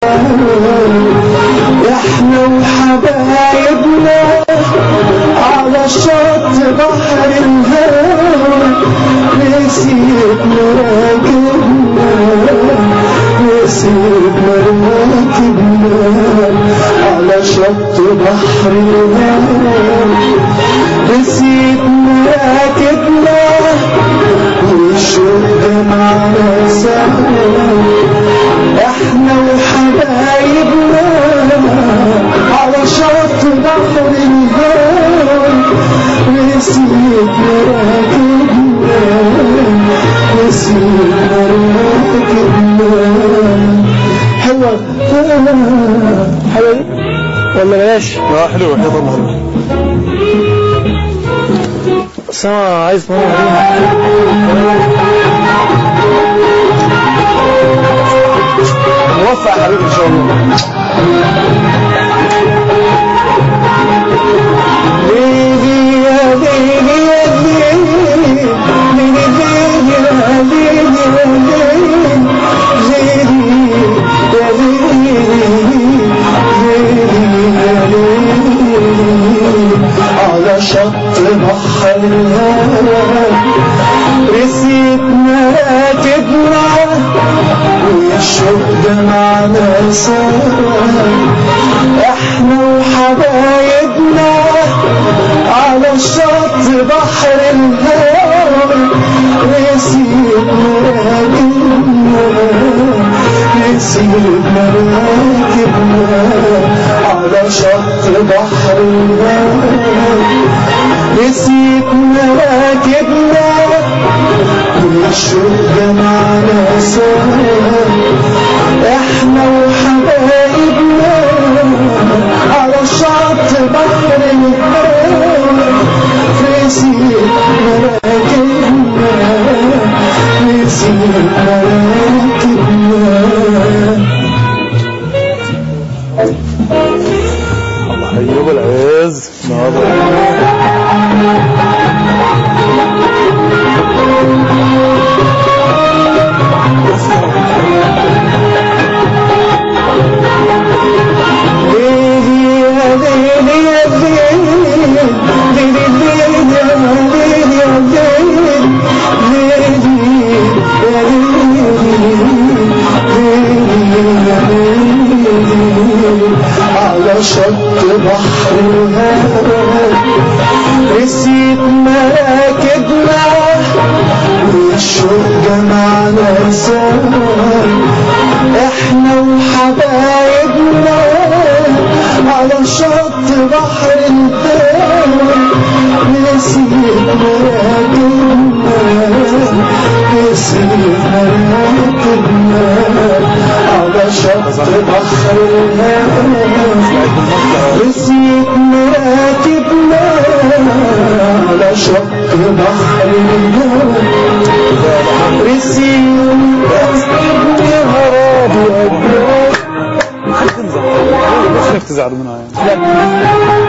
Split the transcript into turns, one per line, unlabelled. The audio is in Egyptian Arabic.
احنا وحبايبنا على شط بحر الهوى نسيت مراكبنا نسيت مراكبنا على شط بحر الهوى نسيت مراكبنا والشوق معنا سوا احنا وحبايبنا على شط بحر الهوى نسيت مراكبنا نسيت مراكبنا حلوة حلوة ولا بلاش
لا حلو حلو طبعا
بس انا عايز ماما
موفق يا حبيبي ان شاء الله
ليلي يا ليلي يا ليلي ليلي ليلي يا ليلي يا ليلي ليلي يا ليلي ليلي يا ليلي على شط بحر الهوى رسيت مراكبنا والشوق معنا سوا احنا وحبايبنا على شط بحر الهوى نسيت مراكبنا نسيت مراكبنا على شط بحر الهوى نسيت مراكبنا والشوق معنا سوا احنا وحبايبنا على شط بحر الهوى نسيت مراكبنا نسيت مراكبنا
الله حي ابو العز ناظر
ليلي يا ليلي يا ليلي ليلي ليلي يا ليلي يا ليلي ليلي يا ليلي يا ليلي على شط بحر الهوى نسيت مراكبنا والشوق معنا سوا احنا وحبايبنا على شط بحر الهوى نسيت مراكبنا نسيت مراكبنا على شط بحر الهوى نسيت مراكبنا على شط بحر الهوى نسيت يا هرابي
ليش انك تزعل منها يعني